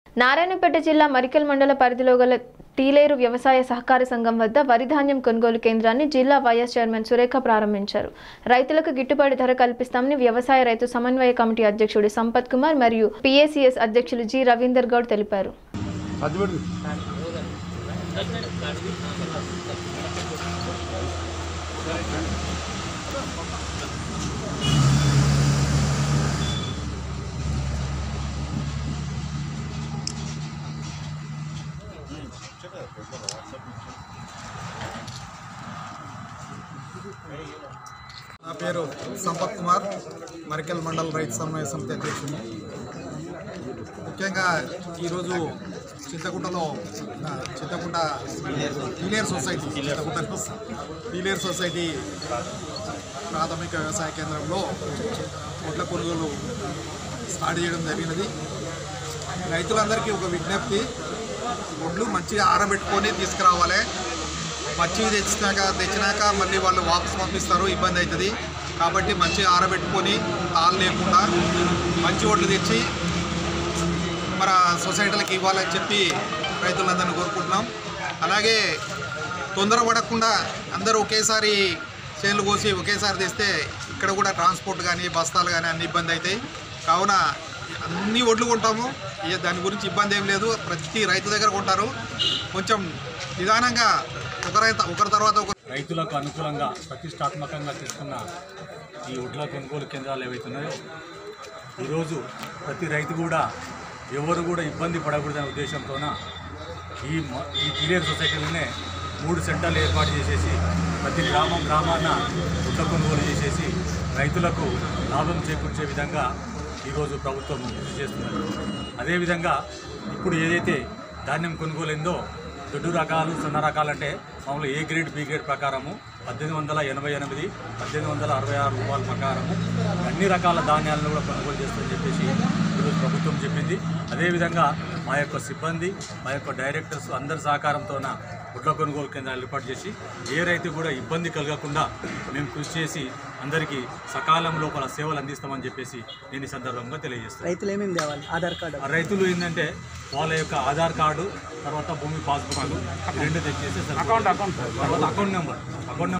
నారాయణపేట జిల్లా మరికల్ మండల పరిధిలో గల టీలేరు వ్యవసాయ సహకార సంఘం వద్ద వరి ధాన్యం కొనుగోలు కేంద్రాన్ని జిల్లా వైఎస్ చైర్మన్ సురేఖ ప్రారంభించారు రైతులకు గిట్టుబాటు ధర కల్పిస్తామని వ్యవసాయ రైతు సమన్వయ కమిటీ అధ్యక్షుడు సంపత్ కుమార్ మరియు పిఏసిఎస్ అధ్యక్షులు జి రవీందర్ గౌడ్ తెలిపారు నా పేరు సంపత్ కుమార్ మరికెల్ మండల్ రైతు సమన్వయ సమితి అధ్యక్షుడు ముఖ్యంగా ఈరోజు చింతకుంటలో ఆ, చింతకుంట పీలేర్ సొసైటీ చింతకుంట పీలేర్ సొసైటీ ప్రాథమిక వ్యవసాయ కేంద్రంలో ఒడ్ల కొనుగోలు స్టార్ట్ చేయడం జరిగినది రైతులందరికీ ఒక విజ్ఞప్తి ఒడ్లు మంచిగా ఆరబెట్టుకొని తీసుకురావాలి పచ్చివి తెచ్చినాక తెచ్చినాక మళ్ళీ వాళ్ళు వాపస్ పంపిస్తారు ఇబ్బంది అవుతుంది కాబట్టి మంచిగా ఆరబెట్టుకొని తాళ్ళు లేకుండా మంచి ఒడ్లు తెచ్చి మన సొసైటీలకు ఇవ్వాలని చెప్పి రైతులందరినీ కోరుకుంటున్నాం అలాగే తొందరపడకుండా అందరూ ఒకేసారి చేనులు కోసి ఒకేసారి తెస్తే ఇక్కడ కూడా ట్రాన్స్పోర్ట్ కానీ బస్తాలు కానీ అన్ని ఇబ్బంది అవుతాయి కావున అన్ని ఒడ్లు కొంటాము ఇక దాని గురించి ఇబ్బంది ఏం లేదు ప్రతి రైతు దగ్గర కొంటారు కొంచెం నిదానంగా ఒక రైతు ఒకరి తర్వాత ఒకరు రైతులకు అనుకూలంగా ప్రతిష్టాత్మకంగా తీసుకున్న ఈ ఒడ్ల కొనుగోలు కేంద్రాలు ఏవైతున్నాయో ఈరోజు ప్రతి రైతు కూడా ఎవరు కూడా ఇబ్బంది పడకూడదనే ఉద్దేశంతోన ఈ మ- ఈ కిలియర్ సొసైటీలోనే మూడు సెంటర్లు ఏర్పాటు చేసేసి ప్రతి గ్రామం గ్రామాన ఒడ్ల కొనుగోలు చేసేసి రైతులకు లాభం చేకూర్చే విధంగా ఈరోజు ప్రభుత్వం కృషి చేస్తున్నది అదేవిధంగా ఇప్పుడు ఏదైతే ధాన్యం కొనుగోలైందో దొడ్డు రకాలు సన్న రకాలు అంటే మామూలు ఏ గ్రేడ్ బి గ్రేడ్ ప్రకారము పద్దెనిమిది వందల ఎనభై ఎనిమిది పద్దెనిమిది వందల అరవై ఆరు రూపాయల ప్రకారము అన్ని రకాల ధాన్యాలను కూడా కొనుగోలు చేస్తుందని చెప్పేసి ఈరోజు ప్రభుత్వం చెప్పింది అదేవిధంగా మా యొక్క సిబ్బంది మా యొక్క డైరెక్టర్స్ అందరి సహకారంతోన గుడ్ల కొనుగోలు కేంద్రాలు ఏర్పాటు చేసి ఏ రైతు కూడా ఇబ్బంది కలగకుండా మేము కృషి చేసి అందరికీ సకాలం లోపల సేవలు అందిస్తామని చెప్పేసి నేను ఈ సందర్భంగా తెలియజేస్తాను రైతులు ఏమేమి తేవాలి ఆధార్ కార్డు ఆ రైతులు ఏంటంటే వాళ్ళ యొక్క ఆధార్ కార్డు తర్వాత భూమి పాస్బుక్ రెండు తెచ్చేసి అకౌంట్ అకౌంట్ తర్వాత అకౌంట్ నెంబర్ అకౌంట్ నెంబర్